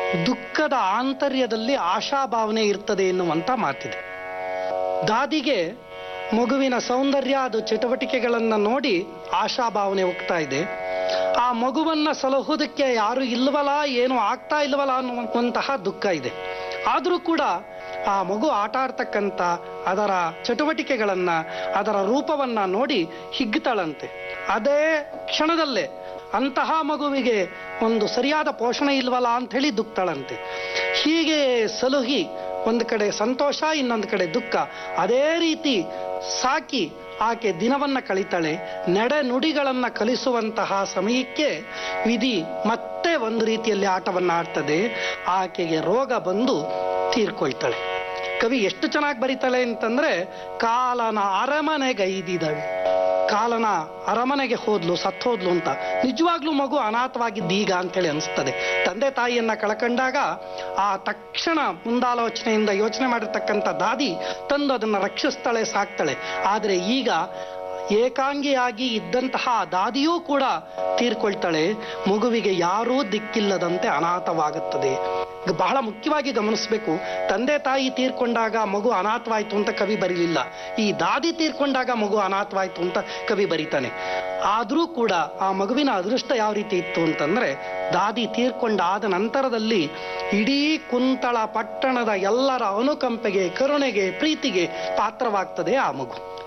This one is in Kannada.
ದುಃಖದ ಆಂತರ್ಯದಲ್ಲಿ ಆಶಾಭಾವನೆ ಇರ್ತದೆ ಎನ್ನುವಂತ ಮಾತಿದೆ ದಾದಿಗೆ ಮಗುವಿನ ಸೌಂದರ್ಯ ಅದು ಚಟುವಟಿಕೆಗಳನ್ನ ನೋಡಿ ಆಶಾಭಾವನೆ ಹೋಗ್ತಾ ಇದೆ ಆ ಮಗುವನ್ನ ಸಲಹುವುದಕ್ಕೆ ಯಾರು ಇಲ್ವಲ್ಲ ಏನು ಆಗ್ತಾ ಇಲ್ವಲ್ಲ ಅನ್ನುವಂತಹ ದುಃಖ ಇದೆ ಆದರೂ ಕೂಡ ಆ ಮಗು ಆಟ ಆಡ್ತಕ್ಕಂಥ ಅದರ ಚಟುವಟಿಕೆಗಳನ್ನ ಅದರ ರೂಪವನ್ನ ನೋಡಿ ಹಿಗ್ತಾಳಂತೆ ಅದೇ ಕ್ಷಣದಲ್ಲೇ ಅಂತಹ ಮಗುವಿಗೆ ಒಂದು ಸರಿಯಾದ ಪೋಷಣೆ ಇಲ್ವಲ್ಲ ಅಂತ ಹೇಳಿ ದುಃಖತಾಳಂತೆ ಹೀಗೆ ಸಲುಹಿ ಒಂದು ಕಡೆ ಸಂತೋಷ ಇನ್ನೊಂದು ಕಡೆ ದುಃಖ ಅದೇ ರೀತಿ ಸಾಕಿ ಆಕೆ ದಿನವನ್ನ ಕಳಿತಾಳೆ ನಡೆ ನುಡಿಗಳನ್ನ ಕಲಿಸುವಂತಹ ಸಮಯಕ್ಕೆ ವಿಧಿ ಮತ್ತೆ ಒಂದು ರೀತಿಯಲ್ಲಿ ಆಟವನ್ನ ಆಡ್ತದೆ ಆಕೆಗೆ ರೋಗ ಬಂದು ತೀರ್ಕೊಳ್ತಾಳೆ ಕವಿ ಎಷ್ಟು ಚೆನ್ನಾಗಿ ಬರೀತಾಳೆ ಅಂತಂದ್ರೆ ಕಾಲನ ಅರಮನೆಗೈದಿದಳು ಕಾಲನ ಅರಮನೆಗೆ ಹೋದ್ಲು ಸತ್ತೋದ್ಲು ಅಂತ ನಿಜವಾಗ್ಲೂ ಮಗು ಅನಾಥವಾಗಿದ್ದು ಈಗ ಅಂತೇಳಿ ಅನಿಸ್ತದೆ ತಂದೆ ತಾಯಿಯನ್ನ ಕಳ್ಕೊಂಡಾಗ ಆ ತಕ್ಷಣ ಮುಂದಾಲೋಚನೆಯಿಂದ ಯೋಚನೆ ಮಾಡಿರ್ತಕ್ಕಂಥ ದಾದಿ ತಂದು ಅದನ್ನ ರಕ್ಷಿಸ್ತಾಳೆ ಸಾಕ್ತಾಳೆ ಆದ್ರೆ ಈಗ ಏಕಾಂಗಿಯಾಗಿ ಇದ್ದಂತಹ ದಾದಿಯೂ ಕೂಡ ತೀರ್ಕೊಳ್ತಾಳೆ ಮಗುವಿಗೆ ಯಾರೂ ದಿಕ್ಕಿಲ್ಲದಂತೆ ಅನಾಥವಾಗುತ್ತದೆ ಇದು ಬಹಳ ಮುಖ್ಯವಾಗಿ ಗಮನಿಸಬೇಕು ತಂದೆ ತಾಯಿ ತೀರ್ಕೊಂಡಾಗ ಮಗು ಅನಾಥವಾಯ್ತು ಅಂತ ಕವಿ ಬರೀಲಿಲ್ಲ ಈ ದಾದಿ ತೀರ್ಕೊಂಡಾಗ ಮಗು ಅನಾಥವಾಯ್ತು ಅಂತ ಕವಿ ಬರೀತಾನೆ ಆದ್ರೂ ಕೂಡ ಆ ಮಗುವಿನ ಅದೃಷ್ಟ ಯಾವ ರೀತಿ ಇತ್ತು ಅಂತಂದ್ರೆ ದಾದಿ ತೀರ್ಕೊಂಡಾದ ನಂತರದಲ್ಲಿ ಇಡೀ ಕುಂತಳ ಪಟ್ಟಣದ ಎಲ್ಲರ ಅನುಕಂಪೆಗೆ ಕರುಣೆಗೆ ಪ್ರೀತಿಗೆ ಪಾತ್ರವಾಗ್ತದೆ ಆ ಮಗು